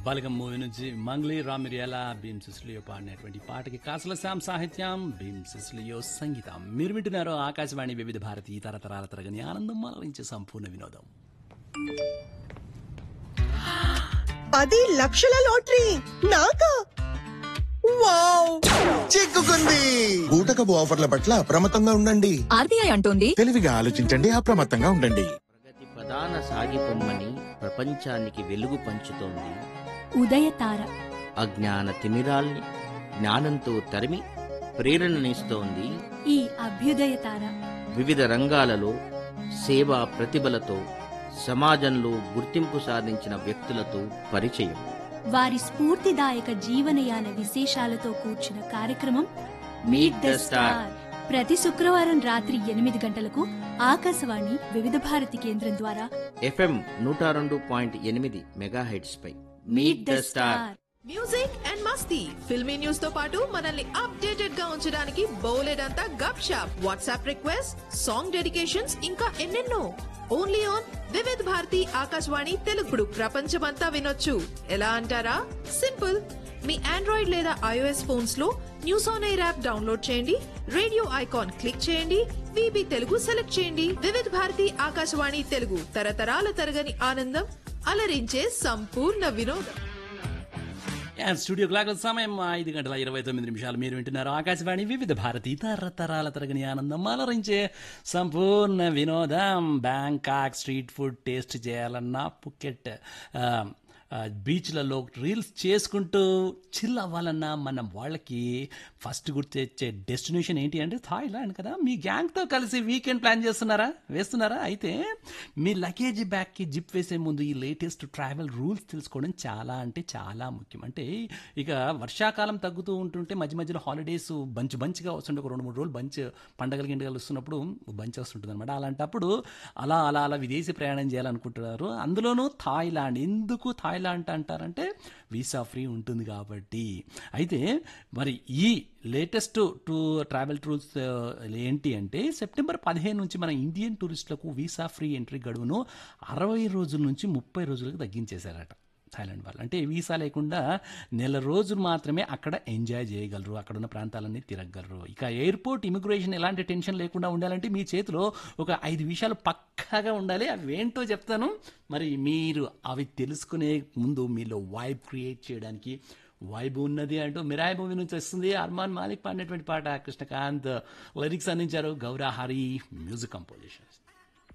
బలగం movie నుంచి మంగ్లీ రామిరియాల భీమ్ సిస్లియో పాడినటువంటి పాటకి కాసుల శ్యామ్ సాహిత్యం భీమ్ సిస్లియో సంగీతం మీరు వింటున్నారు ఆకాశవాణి వివిధ భారతి తరతరాల తరగని ఆనందం మలరించే సంపూర్ణ వినోదం పది లక్షల లాటరీ నాకా వావ్ చిక్కుకుంది బూటకపు ఆఫర్ల పట్ల అప్రమత్తంగా ఉండండి ఆర్బీఐ అంటోంది తెలివిగా ఆలోచించండి అప్రమత్తంగా ఉండండి ప్రగతి ప్రధాన సాగిపొమ్మని ప్రపంచానికి వెలుగు పంచుతోంది ఉదయతార అజ్ఞాన తిమిరాల్ని జ్ఞానంతో తరిమి ప్రేరణనిస్తోంది ఈ అభ్యుదయ తార వివిధ రంగాలలో సేవా ప్రతిభలతో సమాజంలో గుర్తింపు సాధించిన వ్యక్తులతో పరిచయం వారి స్ఫూర్తిదాయక జీవనయాన విశేషాలతో కూర్చున్న కార్యక్రమం మీట్ ద స్టార్ ప్రతి శుక్రవారం రాత్రి ఎనిమిది గంటలకు ఆకాశవాణి వివిధ భారతి కేంద్రం ద్వారా ఎఫ్ఎం నూట రెండు పాయింట్ ఎనిమిది మెగాహెడ్స్ పై meet the star music and masti filmy news తో పాటు మనల్ని అప్డేటెడ్ గా ఉంచడానికి బౌలెడంతా gupshup WhatsApp request song dedications ఇంకా ఎన్నెన్నో ఓన్లీ ఆన్ వివిధ్ భారతి ఆకాశవాణి తెలుగుడు ప్రపంచమంతా వినొచ్చు ఎలా అంటారా సింపుల్ మీ ఆండ్రాయిడ్ లేదా ఐఓఎస్ ఫోన్స్ లో news on air app download చేయండి రేడియో ఐకాన్ క్లిక్ చేయండి విబి తెలుగు సెలెక్ట్ చేయండి వివిధ్ భారతి ఆకాశవాణి తెలుగు తరతరాల తరగని ఆనందం అలరించే సంపూర్ణ వినోదం And స్టూడియో క్లాక్ సమయం ఐదు గంటల ఇరవై తొమ్మిది నిమిషాలు మీరు వింటున్నారు ఆకాశవాణి వివిధ భారతి తరతరాల తరగని ఆనందం అలరించే సంపూర్ణ వినోదం బ్యాంకాక్ స్ట్రీట్ ఫుడ్ టేస్ట్ చేయాలన్నా పుకెట్ ఆ, ఆ, బీచ్లలో రీల్స్ చేసుకుంటూ చిల్ అవ్వాలన్నా మనం వాళ్ళకి ఫస్ట్ గుర్తొచ్చే డెస్టినేషన్ ఏంటి అంటే థాయిలాండ్ కదా మీ గ్యాంగ్తో కలిసి వీకెండ్ ప్లాన్ చేస్తున్నారా వేస్తున్నారా అయితే మీ లగేజ్ బ్యాగ్కి జిప్ వేసే ముందు ఈ లేటెస్ట్ ట్రావెల్ రూల్స్ తెలుసుకోవడం చాలా అంటే చాలా ముఖ్యం అంటే ఇక వర్షాకాలం తగ్గుతూ ఉంటుంటే మధ్య మధ్యలో హాలిడేస్ బంచ్ బంచ్గా వస్తుంటే ఒక రెండు మూడు రోజులు బంచ్ పండగల గిండగలు వస్తున్నప్పుడు బంచ్ వస్తుంటుంది అనమాట అలాంటప్పుడు అలా అలా అలా విదేశీ ప్రయాణం చేయాలనుకుంటున్నారు అందులోనూ థాయిలాండ్ ఎందుకు థాయిలాండ్ అంటారంటే వీసా ఫ్రీ ఉంటుంది కాబట్టి అయితే మరి ఈ లేటెస్ట్ టూ ట్రావెల్ రూల్స్ ఏంటి అంటే సెప్టెంబర్ పదిహేను నుంచి మన ఇండియన్ టూరిస్టులకు వీసా ఫ్రీ ఎంట్రీ గడువును అరవై రోజుల నుంచి ముప్పై రోజులకు తగ్గించేశారట థాయిలాండ్ వాళ్ళు అంటే వీసా లేకుండా నెల రోజులు మాత్రమే అక్కడ ఎంజాయ్ చేయగలరు అక్కడ ఉన్న ప్రాంతాలన్నీ తిరగలరు ఇక ఎయిర్పోర్ట్ ఇమిగ్రేషన్ ఎలాంటి టెన్షన్ లేకుండా ఉండాలంటే మీ చేతిలో ఒక ఐదు విషయాలు పక్కాగా ఉండాలి అవి ఏంటో చెప్తాను మరి మీరు అవి తెలుసుకునే ముందు మీలో వైబ్ క్రియేట్ చేయడానికి వైబ్ ఉన్నది అంటూ మిరాయి మూవీ నుంచి వస్తుంది అర్మాన్ మాలిక్ పాడినటువంటి పాట కృష్ణకాంత్ లిరిక్స్ అందించారు గౌరా హరి మ్యూజిక్ కంపోజిషన్